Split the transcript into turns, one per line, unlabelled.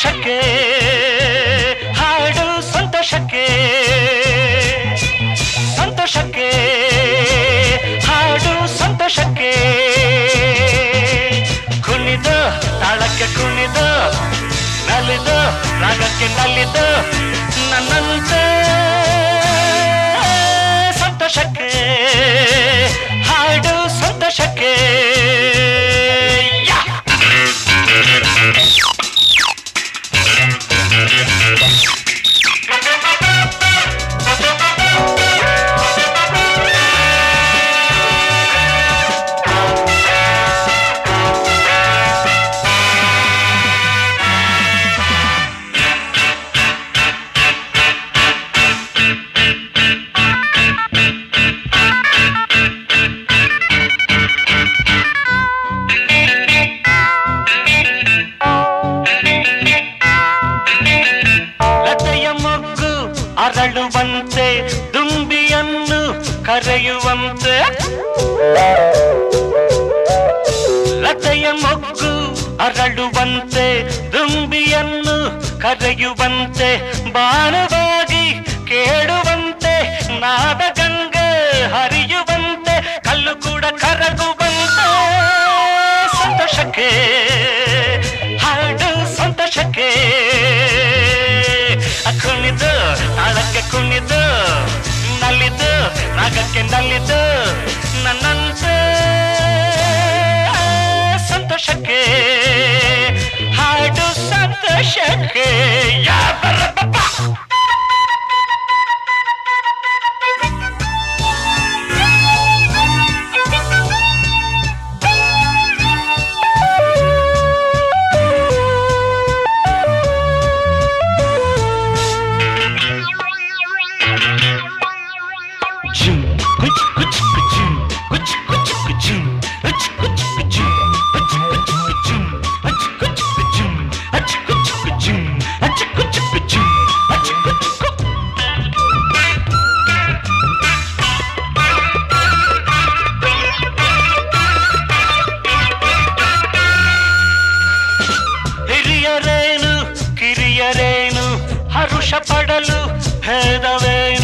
ಸಂತೋಷಕ್ಕೆ ಹಾಡು ಸಂತೋಷಕ್ಕೆ ಸಂತೋಷಕ್ಕೆ ಹಾಡು ಸಂತೋಷಕ್ಕೆ ಕುಣಿದು ತಾಳಕ್ಕೆ ಕುಣಿದು ನಲಿದು ರಾಗಕ್ಕೆ ನಲಿದು ನನ್ನಂತೆ ಸಂತೋಷಕ್ಕೆ ಹಾಡು ಸಂತೋಷಕ್ಕೆ ಯಾ! ಲತೆಯ ಮೊಗ್ಗು ಅರಳುವಂತೆ ದುಂಬಿಯನ್ನು ಕರೆಯುವಂತೆ ಲತೆಯ ಮೊಗ್ಗು ಅರಳುವಂತೆ ದುಂಬಿಯನ್ನು ಕರೆಯುವಂತೆ ಬಾಣವಾಗಿ ಕೇಳುವಂತೆ ನಾದ ಗಂಗೆ ಹರಿಯುವಂತೆ ಕಲ್ಲು ಕೂಡ ಕರಗುವಂತೆ ಸಂತೋಷಕ್ಕೆ ಹಾಡು ಸಂತೋಷಕ್ಕೆ ಕುಣಿದು ತಾಳಕ್ಕೆ ಕುಣಿದು ನಲಿದು ರಾಗಕ್ಕೆ ನಲಿದು ನನ್ನಂತೆ ಸಂತೋಷಕ್ಕೆ ಹಾಡು ಸಂತೋಷಕ್ಕೆ ಯಾಬರಬಬ್ಬ. Chum, kuch, kuch, kuchum, kuch, kuch, kuchum, kuch, kuch, kuchum, kuch, kuch, kuchum, kuch, kuch, kuchum, kuch, kuch, kuchum, kuch, kuch, kuchum, kuch, kuch, ku- ಹಿರಿಯರೇನು ಕಿರಿಯರೇನು ಹರುಷ ಪಡಲು ಭೇದವೇನು